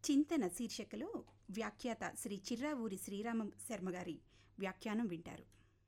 చింతన శీర్షికలో వ్యాఖ్యాత శ్రీ చిర్రావూరి శ్రీరామ శర్మ గారి వ్యాఖ్యానం వింటారు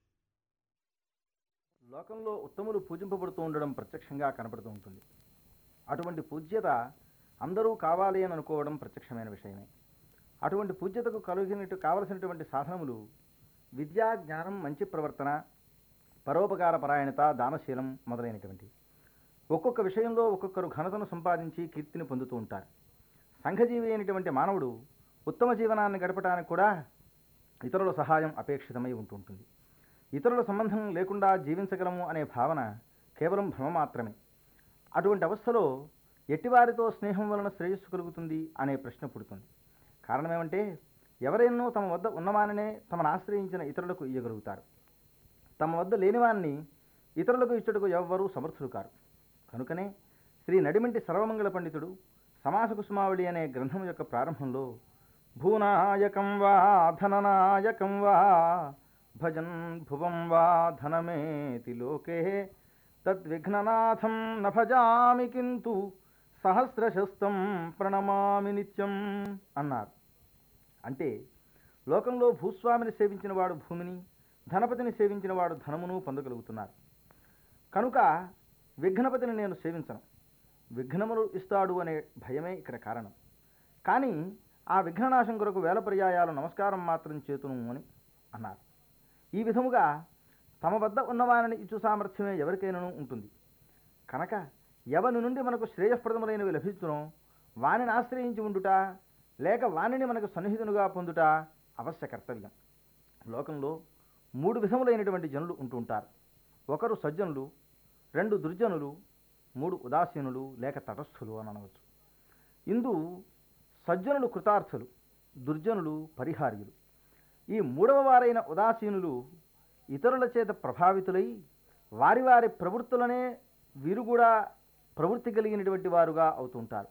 లోకంలో ఉత్తములు పూజింపబడుతూ ఉండడం ప్రత్యక్షంగా కనపడుతూ ఉంటుంది అటువంటి పూజ్యత అందరూ కావాలి అని అనుకోవడం ప్రత్యక్షమైన విషయమే అటువంటి పూజ్యతకు కలిగినట్టు కావలసినటువంటి సాధనములు విద్యా జ్ఞానం మంచి ప్రవర్తన పరోపకార పరాయణత దానశీలం మొదలైనటువంటి ఒక్కొక్క విషయంలో ఒక్కొక్కరు ఘనతను సంపాదించి కీర్తిని పొందుతూ ఉంటారు సంఘజీవి అయినటువంటి మానవుడు ఉత్తమ జీవనాన్ని గడపడానికి కూడా ఇతరుల సహాయం అపేక్షితమై ఉంటుంటుంది ఇతరుల సంబంధం లేకుండా జీవించగలము అనే భావన కేవలం భ్రమ మాత్రమే అటువంటి అవస్థలో ఎట్టివారితో స్నేహం వలన శ్రేయస్సు కలుగుతుంది అనే ప్రశ్న పుడుతుంది కారణమేమంటే ఎవరైనో తమ వద్ద ఉన్నవానినే తమను ఆశ్రయించిన ఇతరులకు ఇయ్యగలుగుతారు తమ వద్ద లేనివాన్ని ఇతరులకు ఇచ్చుటకు ఎవ్వరూ సమర్థులు కారు కనుకనే శ్రీ నడిమింటి సర్వమంగళ పండితుడు సమాస కుసుమావళి అనే గ్రంథం యొక్క ప్రారంభంలో భూనాయకం వా ధననాయకం వా భజన్ భువం వా ధనమేతి లోకే తద్విఘ్ననాథం న భజామి కింతు సహస్రశస్తం ప్రణమామి నిత్యం అన్నారు అంటే లోకంలో భూస్వామిని సేవించిన వాడు భూమిని ధనపతిని సేవించిన వాడు ధనమును పొందగలుగుతున్నారు కనుక విఘ్నపతిని నేను సేవించను విఘ్నములు ఇస్తాడు అనే భయమే ఇక్కడ కారణం కానీ ఆ విఘ్ననాశం కొరకు వేల పర్యాయాలు నమస్కారం మాత్రం చేతును అని అన్నారు ఈ విధముగా తమ వద్ద ఉన్నవారిని ఇచ్చు సామర్థ్యమే ఎవరికైనాను ఉంటుంది కనుక ఎవరి నుండి మనకు శ్రేయస్ప్రదములైనవి లభించునో వానిని ఆశ్రయించి ఉండుట లేక వానిని మనకు సన్నిహితునుగా పొందుట అవశ్య కర్తవ్యం లోకంలో మూడు విధములైనటువంటి జనులు ఉంటుంటారు ఒకరు సజ్జనులు రెండు దుర్జనులు మూడు ఉదాసీనులు లేక తటస్థులు అని అనవచ్చు ఇందు సజ్జనులు కృతార్థులు దుర్జనులు పరిహార్యులు ఈ మూడవ వారైన ఉదాసీనులు ఇతరుల చేత ప్రభావితులై వారి వారి ప్రవృత్తులనే వీరు కూడా ప్రవృత్తి కలిగినటువంటి వారుగా అవుతుంటారు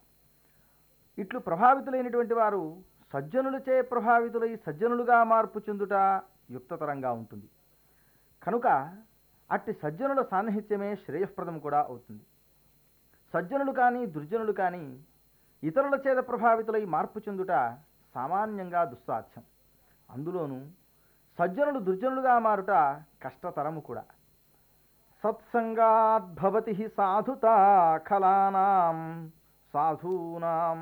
ఇట్లు ప్రభావితులైనటువంటి వారు సజ్జనులచే ప్రభావితులై సజ్జనులుగా మార్పు చెందుట యుక్తతరంగా ఉంటుంది కనుక అట్టి సజ్జనుల సాన్నిహిత్యమే శ్రేయస్ప్రదం కూడా అవుతుంది సజ్జనులు కానీ దుర్జనులు కానీ ఇతరుల చేత ప్రభావితులై మార్పు చెందుట సామాన్యంగా దుస్సాధ్యం అందులోనూ సజ్జనులు దుర్జనులుగా మారుట కష్టతరము కూడా సత్సంగాద్భవతి సాధుతా ఖలానాం సాధూనాం